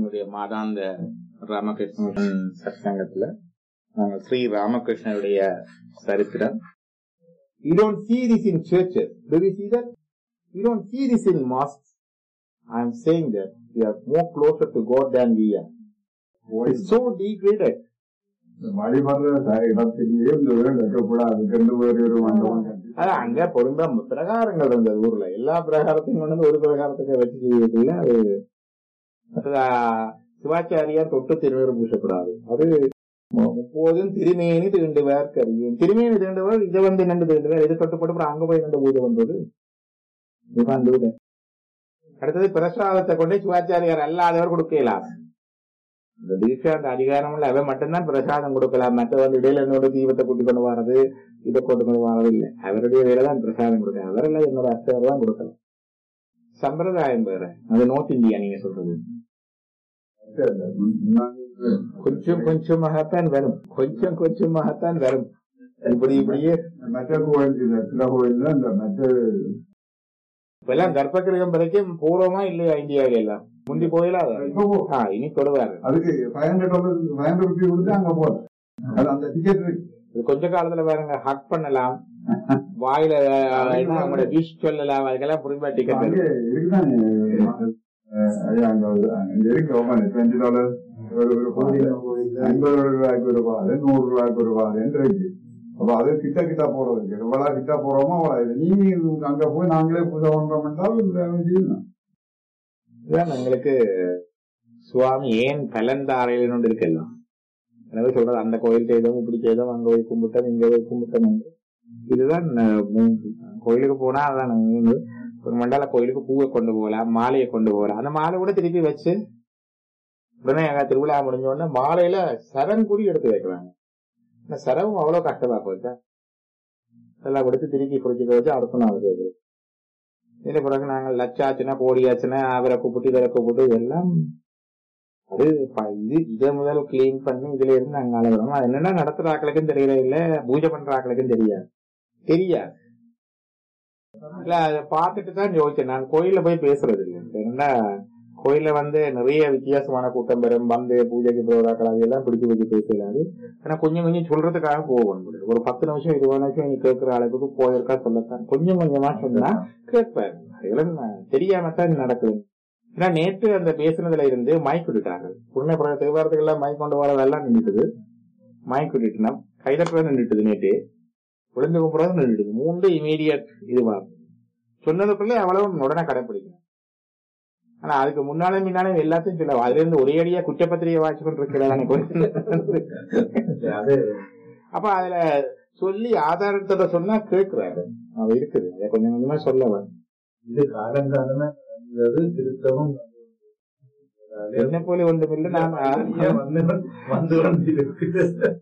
எங்களுடைய மாதாந்த ராமகிருஷ்ணன் சத்சங்கத்துல நாங்கள் ஸ்ரீ ராமகிருஷ்ணனுடைய சரித்திரம் You don't see this in churches. Do you see that? You don't see this in mosques. I'm saying that we are more closer to God than we are. It's so degraded. வழிபடுற த- இடத்திலேயே இந்த வீடு வைக்கக்கூடாது ரெண்டு பேர் ஒரு மண்டபம் கட்டி அது அங்க பொருந்த பிரகாரங்கள் இருந்தது ஊர்ல எல்லா பிரகாரத்தையும் கொண்டு வந்து ஒரு பிரகாரத்துக்கு வச்சு செய்யறதுல அது அது, ஆ, சிவாச்சாரியார் தொட்டு திருநீர் பூசக்கூடாது அது முப்போதும் திருமேனி தீண்டுவார் கரியும் திருமேனி தீண்டுவார் இதை வந்து நின்று தீண்டுவார் இது தொட்டு போட்டு அப்புறம் அங்க போய் நின்று பூஜை பண்றது இதுதான் அந்த ஊரு. அடுத்தது பிரசாதத்தை கொண்டு சிவாச்சாரியார் அல்லாதவர் கொடுக்கலாம் இந்த தீட்சை அந்த அதிகாரம் உள்ள அவன் மட்டும்தான் பிரசாதம் கொடுக்கலாம் மற்ற வந்து இடையில என்னோட தீபத்தை கூட்டி கொண்டு வர்றது இதை கொண்டு கொண்டு வரது இல்லை அவருடைய வேலை தான் பிரசாதம் கொடுக்க அவரெல்லாம் என்னோட அர்த்தவர் தான் கொடுக்கலாம் சம்பிரதாயம் வேற அது நார்த் இந்தியா நீங்க சொல்றது கொஞ்சம் கொஞ்சமாகத்தான் வரும் கொஞ்சம் கொஞ்சமாகத்தான் வரும் இப்படி இப்படியே மற்ற கோயில் இந்த சில கோயில் இந்த மற்ற இப்பெல்லாம் கர்ப்பகிரகம் வரைக்கும் பூர்வமா இல்லையா இந்தியாவில எல்லாம் முந்தி போயில இப்போ போ- ஆ, இனி தொடுவாரு அதுக்கு five hundred five hundred rupee கொடுத்து அங்க போறேன் அது அந்த டிக்கெட் இருக்கு இது கொஞ்ச காலத்துல பாருங்க ஹக் பண்ணலாம் வாயில அஹ், என்ன அவங்களோட விஷ் சொல்லலாம் அதுக்கெல்லாம் புரியுமா டிக்கெட் அங்கே இருக்குதானே அஹ், ஐயா, அங்க ஒரு- அங்க இருக்கு டுவெண்ட்டி டாலர் ஒரு ஒரு பாதை ஐம்பது ரூபாய்க்கு ஒரு பாதை நூறு ரூபாய்க்கு ஒரு பாதைன்னு இருக்கு அப்ப அது கிட்ட கிட்ட போறதுக்கு எவ்வளவு கிட்ட போறோமோ அவ்வளவு இது. நீ அங்க போய் நாங்களே பூஜை பண்றோம் என்றால் செய்யணும் இதுதான் எங்களுக்கு சுவாமி ஏன் கலந்தாரையில் ஒன்று இருக்கலாம் எனவே சொல்றது அந்த கோயில் செய்தோம் இப்படி செய்தோம் அங்க போய் கும்பிட்டோம் இங்க போய் கும்பிட்டோம் என்று. இதுதான் அஹ், மூ- கோயிலுக்கு போனா அதான் நாங்க ஒரு மண்டல கோயிலுக்கு பூவை கொண்டு போகலாம் மாலையை கொண்டு போகலாம் அந்த மாலை கூட திருப்பி வச்சு உடனே அங்க திருவிழா முடிஞ்ச உடனே மாலையில சரம் கூடி எடுத்து வைக்கிறாங்க இந்த சரவும் அவ்வளவு கஷ்டமா போச்சா அதெல்லாம் கொடுத்து திருப்பி குடிச்சிக்க வச்சு அடுத்த நாள் கேட்குறோம் இதுல பிறகு நாங்கள் லட்சாச்சுனா கோடியாச்சுனா அவரை கூப்பிட்டு இவரை கூப்பிட்டு இதெல்லாம் அது ப- இது இதை முதல் கிளீன் பண்ணி இதுல இருந்து நாங்க அழகிறோம் அது என்னன்னா நடத்துற ஆக்களுக்கும் தெரியல இல்ல பூஜை பண்ற ஆக்களுக்கும் தெரியாது தெரியாது இல்ல அதை பார்த்துட்டு தான் யோசிச்சேன் நான் கோயில்ல போய் பேசுறது இல்லை ஏன்னா கோயில்ல வந்து நிறைய வித்தியாசமான கூட்டம் பெறும் வந்து பூஜைக்கு போறாக்கள் அதையெல்லாம் பிடிச்சு வச்சு பேசலாது ஆனா கொஞ்சம் கொஞ்சம் சொல்றதுக்காக போகணும் ஒரு பத்து நிமிஷம் இருபது நிமிஷம் நீ கேட்கிற அளவுக்கு போயிருக்கா சொல்லத்தான் கொஞ்சம் கொஞ்சமா சொன்னா கேட்பாரு இதெல்லாம் தெரியாம தான் நடக்குது ஏன்னா நேற்று அந்த பேசுனதுல இருந்து மைக் விட்டுட்டாங்க உடனே பிறகு தேவாரத்துக்கு எல்லாம் மைக் கொண்டு வரதெல்லாம் நின்றுட்டுது மைக் விட்டுட்டுனா கைதட்டுறது நின்றுட்டுது நேற்று விழுந்து கும்புறது நின்றுட்டுது மூன்று இமீடியட் இதுவா சொன்னதுக்குள்ள அவ்வளவு உடனே கடைப்பிடிக்கணும் ஆனா அதுக்கு முன்னாலே முன்னாலே எல்லாத்தையும் சொல்ல அதுல இருந்து ஒரே அடியா குற்றப்பத்திரிகை வாட்சி கொண்டிருக்கிறாங்க அது அப்ப அதுல சொல்லி ஆதாரத்தோட சொன்னா கேட்கிறாரு அது இருக்குது அதை கொஞ்சம் கொஞ்சமா சொல்ல வரும் இது காலங்காலமா நடந்தது திருத்தமும் என்ன போல ஒன்றுமில்லை நான் நிறைய வந்து வந்து வந்து இருக்குது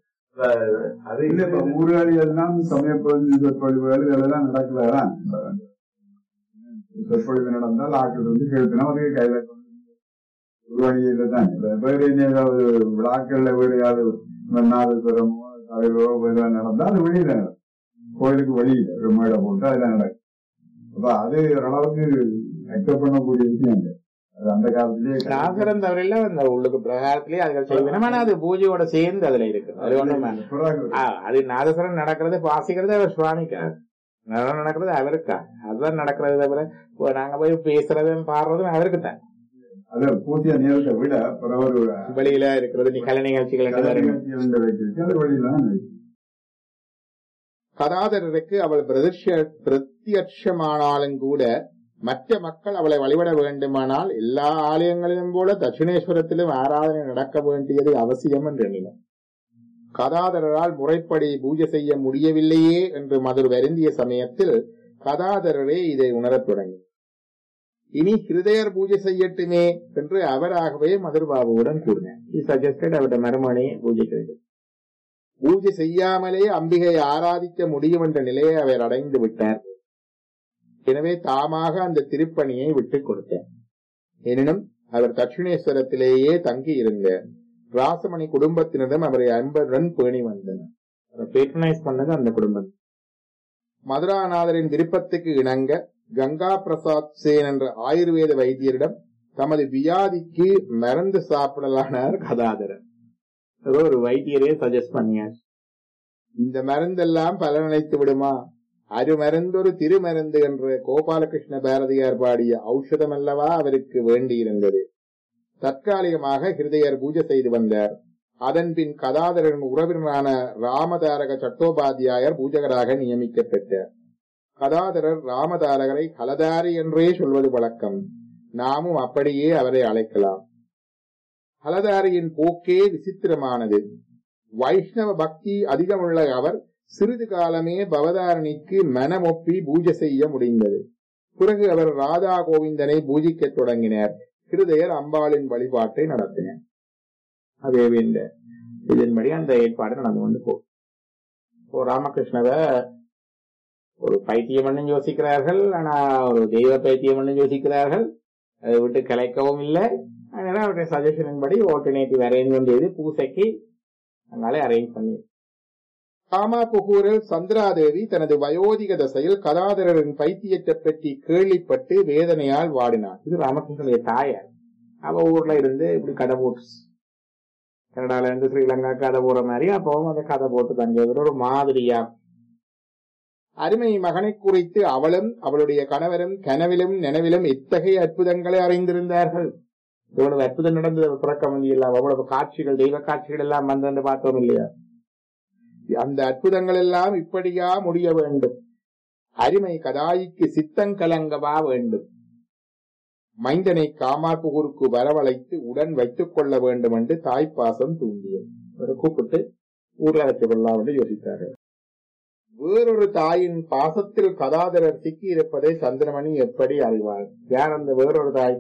அது இல்ல இப்ப ஊர்காலி எல்லாம் சமய பகுதி சொற்பொழிவுகள் இதெல்லாம் நடக்கலதான் சொற்பொழிவு நடந்தால் ஆக்கள் வந்து கேட்கணும் அது கையில உருவாகியில தான் இப்ப வேற என்ன ஏதாவது விழாக்கள்ல வேற ஏதாவது நாதஸ்வரமோ தலைவோ வேற நடந்தா அது வெளியில நடக்கும் கோயிலுக்கு வெளியில ஒரு மேடை போட்டு அதெல்லாம் நடக்கும் அப்ப அது ஓரளவுக்கு அக்செப்ட் பண்ணக்கூடிய விஷயம் இல்லை அது அந்த காலத்திலேயே நாகரம் தவிர அந்த உள்ளுக்கு பிரகாரத்திலேயே அதுகள் செய்வேன் ஆனா அது பூஜையோட சேர்ந்து அதுல இருக்கு அது ஒண்ணுமே பிறகு ஆ, அது நாதஸ்வரம் நடக்கிறது வாசிக்கிறது அவர் சுவாமிக்கா நடனம் நடக்கிறது அவருக்கா அதுதான் நடக்கிறது தவிர இப்போ நாங்க போய் பேசுறதும் பாடுறதும் அவருக்கு தான் அது பூஜை நேரத்தை விட பிறகு ஒரு வெளியில இருக்கிறது நீ கலை நிகழ்ச்சிகள் என்று கலை வரும். நிகழ்ச்சிகள் வைக்கிறது அது வெளியில தான் இருக்கு. கதாதரருக்கு அவள் பிரதிஷ்ய- பிரத்யட்சமானாலும் கூட மற்ற மக்கள் அவளை வழிபட வேண்டுமானால் எல்லா ஆலயங்களிலும் போல தட்சிணேஸ்வரத்திலும் ஆராதனை நடக்க வேண்டியது அவசியம் என்று எண்ணினார் கதாதரரால் முறைப்படி பூஜை செய்ய முடியவில்லையே என்று மதுர் வருந்திய சமயத்தில் கதாதரரே இதை உணரத் தொடங்கினார் இனி ஹிருதயர் பூஜை செய்யட்டுமே என்று அவராகவே மதுர்பாபுவுடன் கூறினார் சஜஸ்டட் அவருடைய மறுமணியை பூஜைக்கிறது பூஜை செய்யாமலே அம்பிகை ஆராதிக்க முடியும் என்ற நிலையை அவர் அடைந்து விட்டார் எனவே தாமாக அந்த திருப்பணியை விட்டுக் கொடுத்தார் எனினும் அவர் தட்சிணேஸ்வரத்திலேயே தங்கி இருந்தார் ராசமணி குடும்பத்தினரும் அவரை அன்புடன் பேணி வந்தனர் பேட்ரனைஸ் பண்ணது அந்த குடும்பம் மதுராநாதரின் விருப்பத்துக்கு இணங்க கங்கா பிரசாத் சேன் என்ற ஆயுர்வேத வைத்தியரிடம் தமது வியாதிக்கு மருந்து சாப்பிடலானார் கதாதரர் ஏதோ ஒரு வைத்தியரே சஜஸ்ட் பண்ணியார் இந்த மருந்தெல்லாம் பலனளித்து விடுமா அருமருந்தொரு திருமருந்து என்ற கோபாலகிருஷ்ண பாரதியார் பாடிய ஔஷதம் அல்லவா அவருக்கு வேண்டியிருந்தது தற்காலிகமாக ஹிருதயர் பூஜை செய்து வந்தார் அதன்பின் கதாதரன் உறவினரான ராமதாரக சட்டோபாத்தியாயர் பூஜகராக நியமிக்கப்பட்டார் கதாதரர் ராமதாரகரை ஹலதாரி என்றே சொல்வது வழக்கம் நாமும் அப்படியே அவரை அழைக்கலாம் ஹலதாரியின் போக்கே விசித்திரமானது வைஷ்ணவ பக்தி அதிகமுள்ள அவர் சிறிது காலமே பவதாரணிக்கு மனமொப்பி பூஜை செய்ய முடிந்தது பிறகு அவர் ராதா கோவிந்தனை பூஜிக்கத் தொடங்கினார் ஹிருதயர் அம்பாளின் வழிபாட்டை நடத்தினார் அதே இந்த இதன்படி அந்த ஏற்பாடு நடந்து கொண்டு போகும் இப்போ ராமகிருஷ்ணவை ஒரு பைத்தியம் பண்ணு யோசிக்கிறார்கள் ஆனா ஒரு தெய்வ பைத்தியம் பண்ணு யோசிக்கிறார்கள் அதை விட்டு கலைக்கவும் இல்லை அதனால அவருடைய சஜஷனின் படி ஆல்டர்னேட்டிவ் அரேஞ்ச்மெண்ட் செய்து பூசைக்கு அதனால அரேஞ்ச் பண்ணி காமாபுகூரில் சந்திராதேவி தனது வயோதிக தசையில் கதாதரரின் பைத்தியத்தை பற்றி கேள்விப்பட்டு வேதனையால் வாடினார் இது ராமகிருஷ்ணனுடைய தாயார் அவ ஊர்ல இருந்து இப்படி கதை போட்டு கனடால இருந்து ஸ்ரீலங்கா கதை போற மாதிரி அப்பவும் அந்த கதை போட்டு தங்கியவர் ஒரு மாதிரியா அருமை மகனை குறித்து அவளும் அவளுடைய கணவரும் கனவிலும் நினைவிலும் இத்தகைய அற்புதங்களை அறிந்திருந்தார்கள் இவ்வளவு அற்புதம் நடந்தது பிறக்க முடியலாம் அவ்வளவு காட்சிகள் தெய்வ காட்சிகள் எல்லாம் வந்து பார்த்தோம் இல்லையா அந்த அற்புதங்கள் எல்லாம் இப்படியா முடிய வேண்டும் அருமை கதாயிக்கு சித்தங்கலங்கவா வேண்டும் மைந்தனை காமாப்புகூருக்கு வரவழைத்து உடன் வைத்துக் கொள்ள வேண்டும் என்று தாய்ப்பாசம் தூண்டியது அவரை கூப்பிட்டு ஊர்ல வச்சு கொள்ளலாம் என்று யோசித்தார்கள் வேறொரு தாயின் பாசத்தில் கதாதரர் சிக்கி இருப்பதை சந்திரமணி எப்படி அறிவார் யார் அந்த வேறொரு தாய்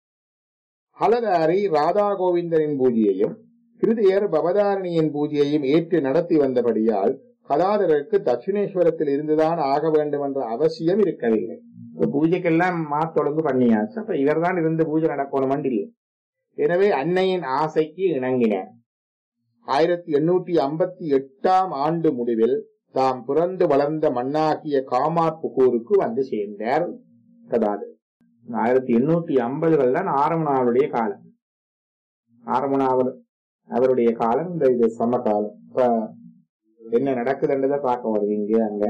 ஹலதாரி ராதா கோவிந்தனின் பூஜையையும் கிருதியர் பவதாரணியின் பூஜையையும் ஏற்று நடத்தி வந்தபடியால் கதாதரருக்கு தட்சிணேஸ்வரத்தில் இருந்துதான் ஆக வேண்டும் என்ற அவசியம் இருக்கவில்லை இப்ப பூஜைக்கெல்லாம் மாத்தொழுங்கு பண்ணியாச்சு அப்ப இவர்தான் இருந்து பூஜை நடக்கணும் இல்லை எனவே அன்னையின் ஆசைக்கு இணங்கினார் ஆயிரத்தி எண்ணூற்றி ஐம்பத்தி எட்டாம் ஆண்டு முடிவில் தாம் பிறந்து வளர்ந்த மண்ணாகிய காமார்புகூருக்கு வந்து சேர்ந்தார் கதாதரர் ஆயிரத்தி எண்ணூற்றி ஐம்பதுகள் தான் ஆரமணாவுடைய காலம் ஆரமணாவர் அவருடைய காலம் இந்த இது சம காலம் இப்ப என்ன நடக்குதுன்றதை பார்க்க வருது இங்க அங்க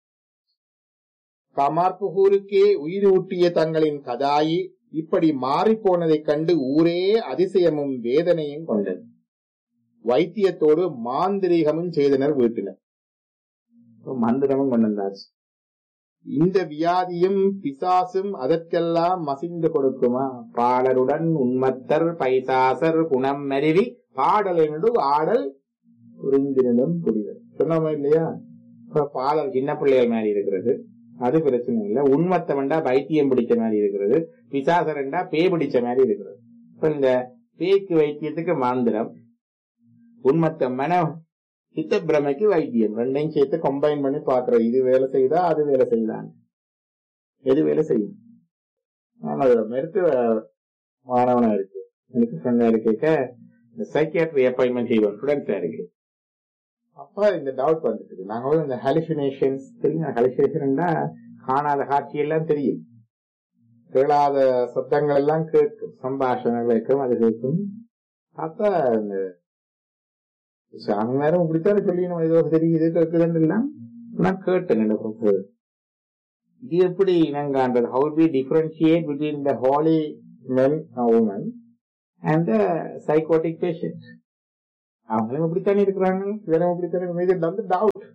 கமார்புகூருக்கே உயிர் ஊட்டிய தங்களின் கதாயி இப்படி மாறி போனதைக் கண்டு ஊரே அதிசயமும் வேதனையும் கொண்டது வைத்தியத்தோடு மாந்திரீகமும் செய்தனர் வீட்டினர் மந்திரமும் கொண்டு வந்தாச்சு இந்த வியாதியும் பிசாசும் அதற்கெல்லாம் மசிந்து கொடுக்குமா பாடலுடன் உண்மத்தர் பைசாசர் குணம் மருவி பாடல் என்று ஆடல் புரிந்திருந்தும் புரிதல் சொன்னோமா இல்லையா இப்ப பாடல் சின்ன பிள்ளைகள் மாதிரி இருக்கிறது அது பிரச்சனை இல்லை உண்மத்தை வேண்டா பைத்தியம் பிடிச்ச மாதிரி இருக்கிறது பிசாசரண்டா பே பிடிச்ச மாதிரி இருக்கிறது இப்ப இந்த பேய்க்கு வைத்தியத்துக்கு மாந்திரம் உண்மத்த மன சித்த பிரமைக்கு வைத்தியம் ரெண்டையும் சேர்த்து கம்பைன் பண்ணி பாக்குறது இது வேலை செய்தா அது வேலை செய்யலாம் எது வேலை செய்யும் நான் ஒரு மருத்துவ மாணவனா இருக்கு எனக்கு சொன்ன கேட்க இந்த சைக்கியாட்ரி அப்பாயின்மெண்ட் செய்வோம் ஸ்டூடெண்ட்ஸா இருக்கு அப்ப இந்த டவுட் வந்துட்டு நாங்க வந்து இந்த ஹாலிசினேஷன்ஸ் தெரியும் ஹாலிசினேஷன்டா காணாத காட்சி எல்லாம் தெரியும் கேளாத சத்தங்கள் எல்லாம் கேட்கும் சம்பாஷணங்கள் கேட்கும் அது கேட்கும் அப்ப இந்த சாமி நேரம் இப்படித்தானே சொல்லி நம்ம ஏதோ தெரியுது கேட்குதுன்னு எல்லாம் நான் கேட்டேன் இந்த professor. இது எப்படி இனங்கான்றது how we differentiate between the holy men women and the psychotic patient அவங்களும் இப்படித்தானே இருக்கிறாங்க இவரும் இப்படித்தானே இது வந்து டவுட்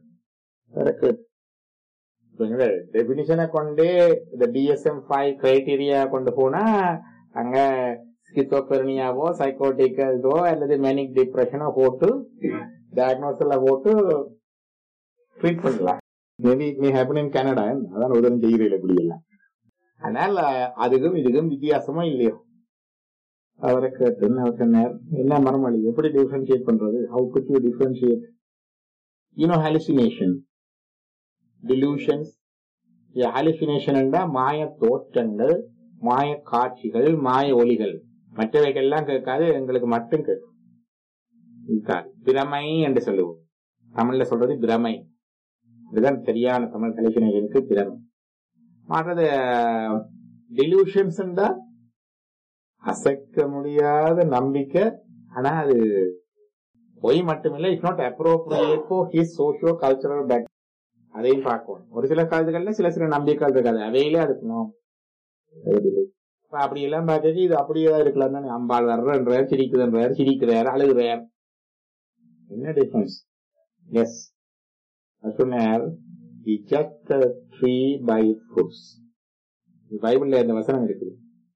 டெபினிஷனை கொண்டே இந்த டிஎஸ்எம் ஃபைவ் கிரைட்டீரியா கொண்டு போனா அங்க ஸ்கிசோபெர்னியாவோ சைக்கோட்டிக் இதோ அல்லது மெனிக் டிப்ரெஷனோ போட்டு டயக்னோஸ்ல போட்டு ட்ரீட் பண்ணலாம் maybe it may happen in Canada அதான் உதவி செய்கிறீர்கள் இப்படி எல்லாம் அதனால அதுக்கும் இதுக்கும் வித்தியாசமா இல்லையோ அவரை கேட்டு அவர் சொன்னார் என்ன மரமொழி எப்படி டிஃபரன்ஷியேட் பண்றது how could you differentiate you know hallucination delusions hallucination மாய தோற்றங்கள் மாய காட்சிகள் மாய ஒலிகள் மற்றவைகள்லாம் கேட்காது எங்களுக்கு மட்டும் கேட்கும் இருக்காது பிரமை என்று சொல்லுவோம் தமிழ்ல சொல்றது பிரமை இதுதான் சரியான தமிழ் ஹாலுசினேஷனுக்கு பிரமை மற்றது டிலூஷன்ஸ் அசைக்க முடியாத நம்பிக்கை ஆனா அது பொய் மட்டுமில்லை it's not appropriate for his socio cultural back அதையும் பார்க்கணும் ஒரு சில காலத்துகள்ல சில சில நம்பிக்கைகள் இருக்காது அவையிலே இருக்கணும் இப்ப அப்படி எல்லாம் பார்க்கறது இது அப்படியே தான் இருக்கலாம் தானே அம்பாள் வர்றன்றார் சிரிக்குதுன்றார் சிரிக்கிறார் அழுகுறார் என்ன டிஃபரன்ஸ் எஸ் சொன்னார் just a tree by its fruits பைபிள்ல இந்த வசனம் இருக்குது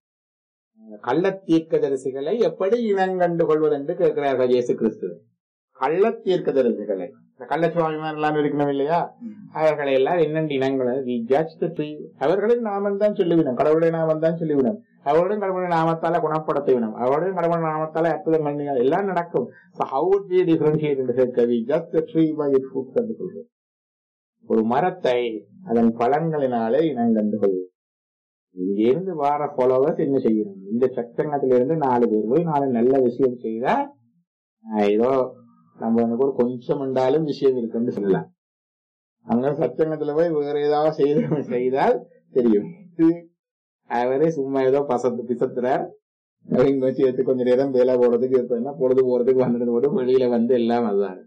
கள்ளத்தீர்க்கதரிசிகளை எப்படி இனங்கண்டு கொள்வது என்று கேட்கிறார்கள் இயேசு கிறிஸ்து கள்ளத்தீர்க்கதரிசிகளை இந்த கள்ளச்சுவாமி எல்லாம் இருக்கணும் இல்லையா அவர்களை எல்லாம் என்னென்று இனங்களை வி ஜட்ஜ் த ட்ரீ அவர்களின் நாமம் தான் சொல்லிவிடும் கடவுளுடைய நாமம் தான் சொல்லிவிடும் அவருடன் கடவுளுடைய நாமத்தால குணப்படுத்திவிடும் அவருடன் கடவுளுடைய நாமத்தால அற்புதம் பண்ணி எல்லாம் நடக்கும் ஹவு would we differentiate என்று கேட்க we just the tree by it fruits என்று சொல்றோம் ஒரு மரத்தை அதன் பலன்களினாலே இனங்கண்டு கொள்வோம் இங்கிருந்து வார ஃபாலோவர்ஸ் என்ன செய்யணும் இந்த சட்டங்கத்திலிருந்து நாலு பேர் போய் நாலு நல்ல விஷயம் செய்தா ஆஹ் ஏதோ நம்ம எனக்கு ஒரு கொஞ்சம் இருந்தாலும் விஷயம் இருக்குன்னு சொல்லலாம் அங்க சச்சங்கத்துல போய் வேற ஏதாவது செய்த செய்தால் தெரியும் இது அவரே சும்மா ஏதோ பசத்து பிசத்துறார் அவங்க வச்சு எடுத்து கொஞ்ச நேரம் வேலை போறதுக்கு இப்ப என்ன பொழுது போறதுக்கு வந்துட்டு போட்டு வெளியில வந்து எல்லாம் அதுதான்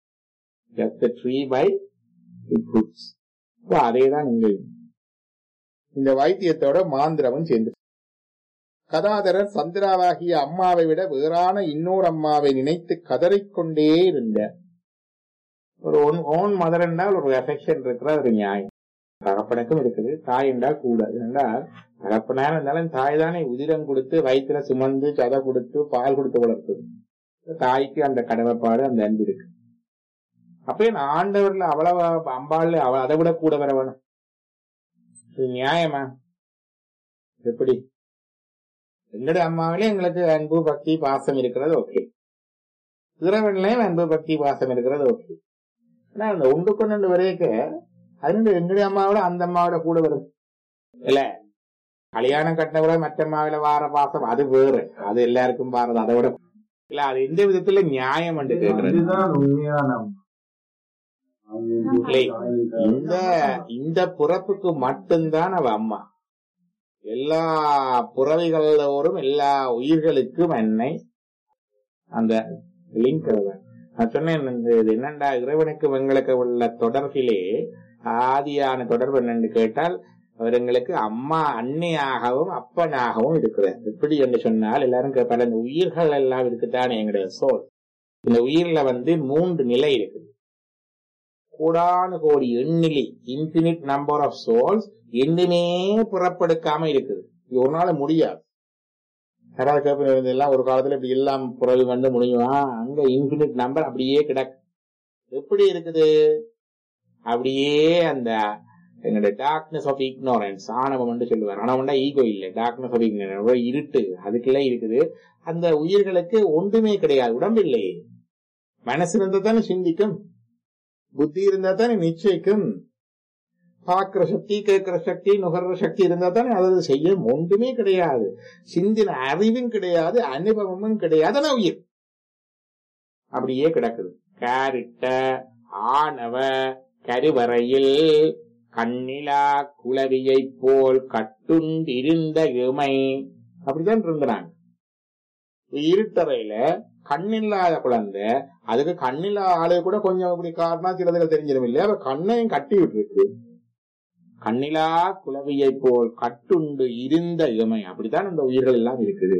ட்ரீ பை ஃப்ரூட்ஸ் அதே தான் இங்க இந்த வைத்தியத்தோட மாந்திரமும் சேர்ந்து கதாதரர் சந்திராவாகிய அம்மாவை விட வேறான இன்னொரு அம்மாவை நினைத்து கதறிக்கொண்டே இருந்தார் ஒரு ஓன் மதர் என்றால் ஒரு எஃபெக்ஷன் இருக்கிற ஒரு நியாயம் தகப்பனுக்கும் இருக்குது தாய் என்றால் கூட என்றால் தகப்பனாக இருந்தாலும் தாய் தானே உதிரம் கொடுத்து வயிற்றுல சுமந்து சதை கொடுத்து பால் கொடுத்து வளர்த்தது தாய்க்கு அந்த கடமைப்பாடு அந்த அன்பு இருக்கு அப்ப நான் ஆண்டவர்ல அவ்வளவு அம்பாள் அவ அதை விட கூட வர வேணும் இது நியாயமா எப்படி எங்களுடைய அம்மாவிலே எங்களுக்கு அன்பு பக்தி பாசம் இருக்கிறது ஓகே இறைவன்லயும் அன்பு பக்தி பாசம் இருக்கிறது ஓகே ஆனா அந்த ஒன்று கொண்டு வரையக்க அது எங்களுடைய அம்மாவோட அந்த அம்மாவோட கூட வருது இல்ல கல்யாணம் கட்டினவரை மற்ற அம்மாவில வார பாசம் அது வேறு அது எல்லாருக்கும் பாருது அதை விட இல்ல அது எந்த விதத்துல நியாயம் என்று கேட்கறது அதுதான் உண்மையான இல்லை. இந்த இந்த பிறப்புக்கு மட்டும்தான் அவ அம்மா எல்லா புறவைகளோரும் எல்லா உயிர்களுக்கும் என்னை அந்த லிங்க் நான் சொன்னேன் இந்த இது என்னண்டா இறைவனுக்கு எங்களுக்கு உள்ள தொடர்பிலே ஆதியான தொடர்பு என்னன்னு கேட்டால் அவர் எங்களுக்கு அம்மா அன்னையாகவும் அப்பனாகவும் இருக்கிறார் எப்படி என்று சொன்னால் எல்லாரும் கேட்பாங்க இந்த உயிர்கள் எல்லாம் இருக்குதானே எங்களுடைய சோல் இந்த உயிர்ல வந்து மூன்று நிலை இருக்குது கோடானு கோடி எண்ணிலி இன்பினிட் நம்பர் ஆஃப் சோல்ஸ் எண்ணுமே புறப்படுக்காம இருக்குது இது ஒரு நாள் முடியாது யாராவது கேட்பது எல்லாம் ஒரு காலத்துல இப்படி எல்லாம் புறவு வந்து முடியுமா அங்க இன்பினிட் நம்பர் அப்படியே கிடக்கு எப்படி இருக்குது அப்படியே அந்த எங்களுடைய டார்க்னஸ் ஆஃப் இக்னோரன்ஸ் ஆணவம் என்று சொல்லுவார் ஆணவம்னா ஈகோ இல்லை டார்க்னஸ் ஆஃப் இக்னோரன்ஸ் இருட்டு அதுக்குள்ள இருக்குது அந்த உயிர்களுக்கு ஒன்றுமே கிடையாது உடம்பு இல்லையே மனசு இருந்தா தானே சிந்திக்கும் புத்தி இருந்தா தானே நிச்சயிக்கும் பார்க்கிற சக்தி கேட்கிற சக்தி நுகர்ற சக்தி இருந்தா தானே அதை செய்ய ஒன்றுமே கிடையாது சிந்தின அறிவும் கிடையாது அனுபவமும் கிடையாது ஆனா உயிர் அப்படியே கிடக்குது கேரிட்ட ஆணவ கருவறையில் கண்ணிலா குளவியை போல் கட்டுண்டிருந்த இமை அப்படிதான் இருந்தாங்க இருட்டறையில கண்ணில்லாத குழந்தை அதுக்கு கண்ணில்லாத ஆளு கூட கொஞ்சம் இப்படி காரணா சிலதுகள் தெரிஞ்சிடும் இல்லையா அவ கண்ணையும் கட்டி விட்டுருக்கு கண்ணிலா குளவியை போல் கட்டுண்டு இருந்த இமை அப்படித்தான் இந்த உயிர்கள் எல்லாம் இருக்குது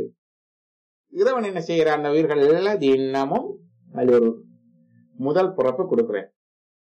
இறைவன் என்ன செய்யற அந்த உயிர்கள் எல்லாம் தினமும் அது ஒரு முதல் பிறப்பு கொடுக்கிறேன்